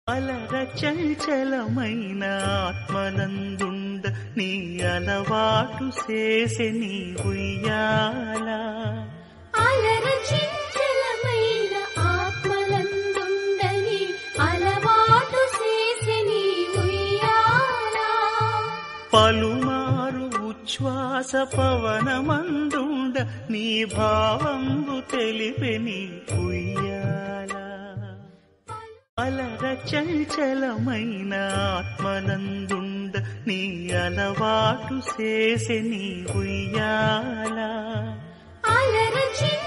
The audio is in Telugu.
అలర చంచలమైన ఆత్మనందుండ నీ అలవాటు చేసే నీ ఉయ్యాల అలర చంచలమైన ఆత్మలందుండని అలవాటు చేసిని ఉయ్యాల పలుమారు ఉచ్ఛ్వాస పవనమందుండ నీ భావంబు తెలిపే నీ ఉయ్యాల అలర చంచలమైన ఆత్మనందుండ నీ అలవాటు చేసే నీ ఉయ్యాల అలర చిన్న